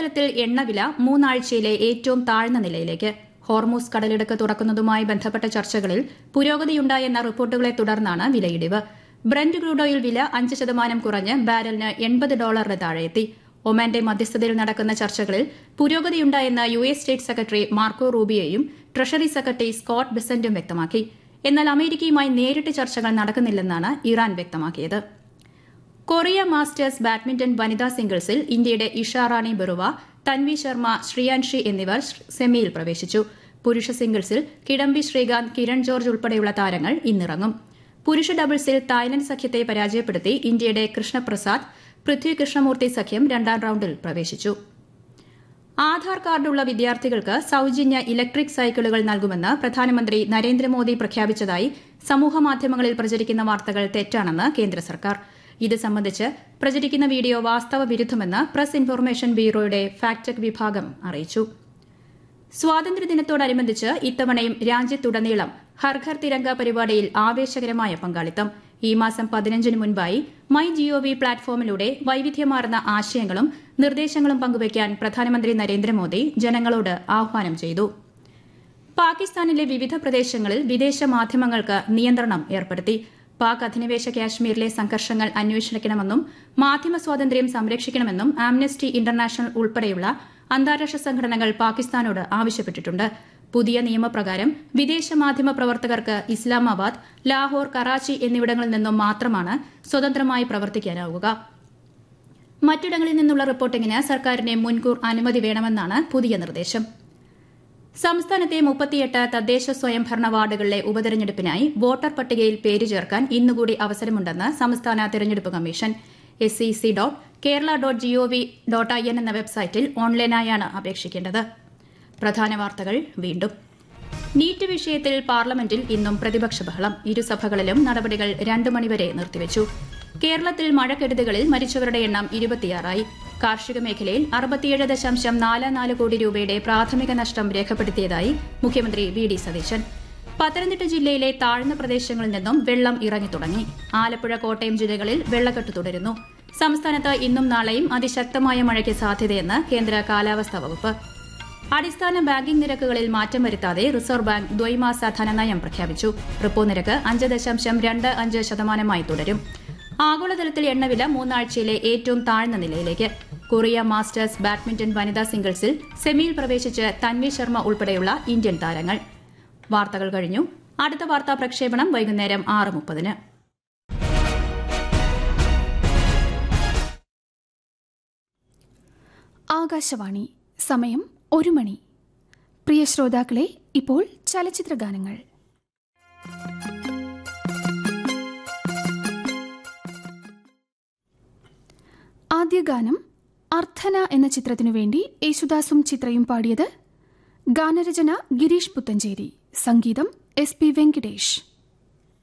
ആഗോളതലത്തിൽ എണ്ണവില മൂന്നാഴ്ചയിലെ ഏറ്റവും താഴ്ന്ന നിലയിലേക്ക് ഹോർമൂസ് കടലിടുക്ക് തുറക്കുന്നതുമായി ബന്ധപ്പെട്ട ചർച്ചകളിൽ പുരോഗതിയുണ്ടായെന്ന റിപ്പോർട്ടുകളെ തുടർന്നാണ് വിലയിടിവ് ബ്രന്റ് ക്രൂഡ് ഓയിൽ വില അഞ്ച് ശതമാനം കുറഞ്ഞ് ബാരലിന് എൺപത് ഡോളറിന് താഴെയെത്തി ഒമാന്റെ മധ്യസ്ഥതയിൽ നടക്കുന്ന ചർച്ചകളിൽ പുരോഗതിയുണ്ടായെന്ന് U S state secretary Marco റൂബിയോയും ട്രഷറി സെക്രട്ടറി സ്കോട്ട് ബെസന്റും വ്യക്തമാക്കി എന്നാൽ അമേരിക്കയുമായി നേരിട്ട് ചർച്ചകൾ നടക്കുന്നില്ലെന്നാണ് ഇറാൻ വ്യക്തമാക്കിയത് കൊറിയ മാസ്റ്റേഴ്സ് ബാഡ്മിന്റൺ വനിതാ സിംഗിൾസിൽ ഇന്ത്യയുടെ ഇഷാറാണി ബറുവ തൻവി ശർമ്മ ശ്രിയാൻഷി എന്നിവർ സെമിയിൽ പ്രവേശിച്ചു പുരുഷ സിംഗിൾസിൽ കിഡംബി ശ്രീകാന്ത് കിരൺ ജോർജ് ഉൾപ്പെടെയുള്ള താരങ്ങൾ ഇന്നിറങ്ങും പുരുഷ ഡബിൾസിൽ തായ്ലൻഡ് സഖ്യത്തെ പരാജയപ്പെടുത്തി ഇന്ത്യയുടെ കൃഷ്ണപ്രസാദ് പൃഥ്വി കൃഷ്ണമൂർത്തി സഖ്യം രണ്ടാം റൌണ്ടിൽ പ്രവേശിച്ചു ആധാർ കാർഡുള്ള വിദ്യാർത്ഥികൾക്ക് സൌജന്യ ഇലക്ട്രിക് സൈക്കിളുകൾ നൽകുമെന്ന് പ്രധാനമന്ത്രി നരേന്ദ്രമോദി പ്രഖ്യാപിച്ചതായി സമൂഹമാധ്യമങ്ങളിൽ പ്രചരിക്കുന്ന വാർത്തകൾ തെറ്റാണെന്ന് കേന്ദ്ര സർക്കാർ ഇത് സംബന്ധിച്ച് പ്രചരിക്കുന്ന വീഡിയോ വാസ്തവ വിരുദ്ധമെന്ന് പ്രസ് ഇൻഫർമേഷൻ ബ്യൂറോയുടെ ഫാക്ട് ചെക്ക് വിഭാഗം അറിയിച്ചു സ്വാതന്ത്ര്യദിനത്തോടനുബന്ധിച്ച് ഇത്തവണയും രാജ്യത്തുടനീളം ഹർഘർ തിരങ്ക പരിപാടിയിൽ ആവേശകരമായ പങ്കാളിത്തം ഈ മാസം പതിനഞ്ചിന് മുൻപായി മൈ ജിഒവി പ്ലാറ്റ്ഫോമിലൂടെ വൈവിധ്യമാർന്ന ആശയങ്ങളും നിർദ്ദേശങ്ങളും പങ്കുവയ്ക്കാൻ പ്രധാനമന്ത്രി നരേന്ദ്രമോദി ജനങ്ങളോട് ആഹ്വാനം ചെയ്തു പാകിസ്ഥാനിലെ വിവിധ പ്രദേശങ്ങളിൽ വിദേശ മാധ്യമങ്ങൾക്ക് നിയന്ത്രണം ഏർപ്പെടുത്തി പാക് അധിനിവേശ കാശ്മീരിലെ സംഘർഷങ്ങൾ അന്വേഷിക്കണമെന്നും മാധ്യമ സ്വാതന്ത്ര്യം സംരക്ഷിക്കണമെന്നും ആംനസ്റ്റി ഇന്റർനാഷണൽ ഉൾപ്പെടെയുള്ള അന്താരാഷ്ട്ര സംഘടനകൾ പാകിസ്ഥാനോട് ആവശ്യപ്പെട്ടിട്ടുണ്ട് പുതിയ നിയമപ്രകാരം വിദേശ മാധ്യമ പ്രവർത്തകർക്ക് ഇസ്ലാമാബാദ് ലാഹോർ കറാച്ചി എന്നിവിടങ്ങളിൽ നിന്നും മാത്രമാണ് സ്വതന്ത്രമായി പ്രവർത്തിക്കാനാവുക മറ്റിടങ്ങളിൽ നിന്നുള്ള റിപ്പോർട്ടിംഗിന് സർക്കാരിന്റെ മുൻകൂർ അനുമതി വേണമെന്നാണ് പുതിയ നിർദ്ദേശം സംസ്ഥാനത്തെ മുപ്പത്തിയെട്ട് തദ്ദേശ സ്വയംഭരണ വാർഡുകളിലെ ഉപതെരഞ്ഞെടുപ്പിനായി വോട്ടർ പട്ടികയിൽ പേര് ചേർക്കാൻ ഇന്നുകൂടി അവസരമുണ്ടെന്ന് സംസ്ഥാന തെരഞ്ഞെടുപ്പ് commission S C C dot Kerala dot gov dot I N എന്ന വെബ്സൈറ്റിൽ ഓൺലൈനായാണ് അപേക്ഷിക്കേണ്ടത് പ്രധാന വാർത്തകൾ വീണ്ടും നീറ്റ് വിഷയത്തിൽ പാർലമെന്റിൽ ഇന്നും പ്രതിപക്ഷ ബഹളം ഇരുസഭകളിലും നടപടികൾ രണ്ടു മണിവരെ നിർത്തിവച്ചു കേരളത്തിൽ മഴക്കെടുതികളിൽ മരിച്ചവരുടെ എണ്ണം ഇരുപത്തിയാറായി കാർഷിക മേഖലയിൽ അറുപത്തിയേഴ് ദശാംശം നാല് നാല് കോടി രൂപയുടെ പ്രാഥമിക നഷ്ടം രേഖപ്പെടുത്തിയതായി മുഖ്യമന്ത്രി വി ഡി സതീശൻ പത്തനംതിട്ട ജില്ലയിലെ താഴ്ന്ന പ്രദേശങ്ങളിൽ നിന്നും വെള്ളം ഇറങ്ങിത്തുടങ്ങി ആലപ്പുഴ കോട്ടയം ജില്ലകളിൽ വെള്ളക്കെട്ട് തുടരുന്നു സംസ്ഥാനത്ത് ഇന്നും നാളെയും അതിശക്തമായ മഴയ്ക്ക് സാധ്യതയെന്ന് കേന്ദ്ര കാലാവസ്ഥാ വകുപ്പ് അടിസ്ഥാന ബാങ്കിംഗ് നിരക്കുകളിൽ മാറ്റം വരുത്താതെ റിസർവ് ബാങ്ക് ദ്വൈമാസ ധനനയം പ്രഖ്യാപിച്ചു റിപ്പോ നിരക്ക് അഞ്ച് ദശാംശം രണ്ട് അഞ്ച് ശതമാനമായി തുടരും ആഗോളതലത്തിൽ എണ്ണവില മൂന്നാഴ്ചയിലെ ഏറ്റവും താഴ്ന്ന നിലയിലേക്ക് കൊറിയ മാസ്റ്റേഴ്സ് ബാഡ്മിന്റൺ വനിതാ സിംഗിൾസിൽ സെമിയിൽ പ്രവേശിച്ച് തൻവി ശർമ്മ ഉൾപ്പെടെയുള്ള ഇന്ത്യൻ താരങ്ങൾ വാർത്തകൾ കഴിഞ്ഞു അടുത്ത വാർത്താ പ്രക്ഷേപണം വൈകുന്നേരം ആറ് മുപ്പതിന് ആകാശവാണി സമയം ഒരു മണി പ്രിയ ശ്രോതാക്കളെ ഇപ്പോൾ ചലച്ചിത്ര ഗാനങ്ങൾ ആദ്യ ഗാനം അർത്ഥന എന്ന ചിത്രത്തിനു വേണ്ടി യേശുദാസും ചിത്രയും പാടിയത് ഗാനരചന ഗിരീഷ് പുത്തഞ്ചേരി സംഗീതം എസ് പി വെങ്കിടേഷ്